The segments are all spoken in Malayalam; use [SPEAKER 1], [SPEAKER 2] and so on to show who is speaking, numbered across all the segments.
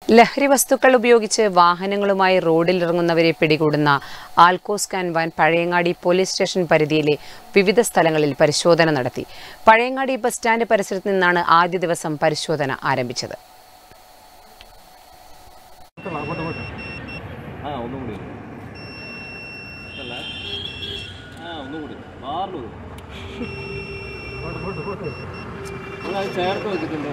[SPEAKER 1] ലഹരി വസ്തുക്കൾ ഉപയോഗിച്ച് വാഹനങ്ങളുമായി റോഡിലിറങ്ങുന്നവരെ പിടികൂടുന്ന alcoscan van Pazhayangadi police station പരിധിയിലെ വിവിധ സ്ഥലങ്ങളിൽ പരിശോധന നടത്തി പഴയങ്ങാടി ബസ് സ്റ്റാൻഡ് പരിസരത്ത് നിന്നാണ് ആദ്യ ദിവസം പരിശോധന ആരംഭിച്ചത്
[SPEAKER 2] ആ ഒന്നും കൂടി അല്ല ആ ഒന്നും കൂടി മാറിലു അത് ചേർത്ത് വെച്ചിട്ടുണ്ട്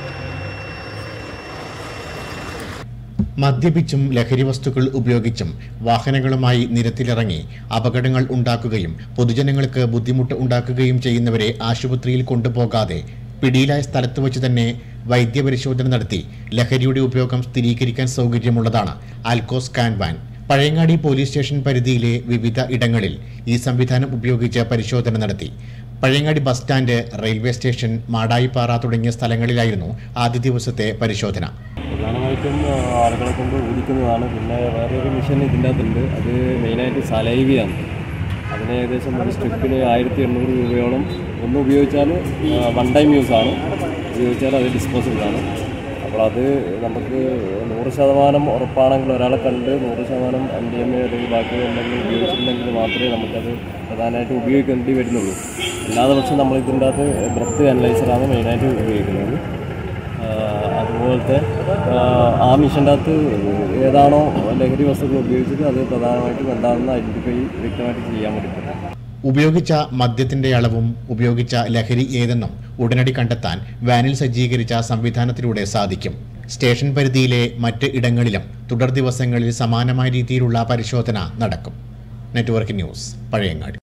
[SPEAKER 3] മദ്യപിച്ചും ലഹരി വസ്തുക്കൾ ഉപയോഗിച്ചും വാഹനങ്ങളുമായി നിരത്തിലിറങ്ങി അപകടങ്ങൾ ഉണ്ടാക്കുകയും പൊതുജനങ്ങൾക്ക് ബുദ്ധിമുട്ട് ഉണ്ടാക്കുകയും ചെയ്യുന്നവരെ ആശുപത്രിയിൽ കൊണ്ടുപോകാതെ പിടിയിലായ സ്ഥലത്ത് വെച്ച് തന്നെ വൈദ്യപരിശോധന നടത്തി ലഹരിയുടെ ഉപയോഗം സ്ഥിരീകരിക്കാൻ സൗകര്യമുള്ളതാണ് alcoscan van Pazhayangadi police station പരിധിയിലെ വിവിധ ഇടങ്ങളിൽ ഈ സംവിധാനം ഉപയോഗിച്ച് പരിശോധന നടത്തി Pazhayangadi bus stand railway station Madayippara തുടങ്ങിയ സ്ഥലങ്ങളിലായിരുന്നു ആദ്യ ദിവസത്തെ പരിശോധന
[SPEAKER 2] പ്രധാനമായിട്ടും ആളുകളെ കൊണ്ട് ഊതിക്കുന്നതാണ് പിന്നെ വേറെ ഒരു മിഷൻ ഇതിൻ്റെ അകത്തുണ്ട് അത് മെയിനായിട്ട് സലൈവിയാണ് അതിന് ഏകദേശം ഒരു സ്ട്രിപ്പിന് ആയിരത്തി എണ്ണൂറ് രൂപയോളം ഒന്ന് ഉപയോഗിച്ചാൽ വൺ ടൈം യൂസ് ആണ് ഉപയോഗിച്ചാൽ അത് ഡിസ്പോസിബിൾ ആണ് അപ്പോൾ അത് നമുക്ക് നൂറ് ശതമാനം ഉറപ്പാണെങ്കിൽ ഒരാളെ കണ്ട് നൂറ് ശതമാനം എം ഡി എം എ അല്ലെങ്കിൽ ബാക്കി എന്തെങ്കിലും ഉപയോഗിച്ചിട്ടുണ്ടെങ്കിൽ മാത്രമേ നമുക്കത് പ്രധാനമായിട്ട് ഉപയോഗിക്കേണ്ടി വരുന്നുള്ളൂ അല്ലാതെ പക്ഷേ നമ്മൾ ഇതിൻ്റെ അകത്ത് ബ്രത്ത് അനലൈസറാണ് മെയിനായിട്ട് ഉപയോഗിക്കുന്നത് ആഹ് അതുപോലത്തെ ആഹ് ആ മിഷൻ്റെ അകത്ത് ഏതാണോ ലഹരി വസ്തുക്കൾ ഉപയോഗിച്ചത് അത് പ്രധാനമായിട്ടും എന്താണെന്ന് ഐഡൻറ്റിഫൈ വ്യക്തമായിട്ട് ചെയ്യാൻ വേണ്ടി പറ്റും
[SPEAKER 3] ഉപയോഗിച്ച മദ്യത്തിന്റെ അളവും ഉപയോഗിച്ച ലഹരി ഏതെന്നും ഉടനടി കണ്ടെത്താൻ വാനിൽ സജ്ജീകരിച്ച സംവിധാനത്തിലൂടെ സാധിക്കും സ്റ്റേഷൻ പരിധിയിലെ മറ്റ് ഇടങ്ങളിലും തുടർ ദിവസങ്ങളിൽ സമാനമായ രീതിയിലുള്ള പരിശോധന നടക്കും നെറ്റ്വർക്ക് ന്യൂസ് പഴയങ്ങാടി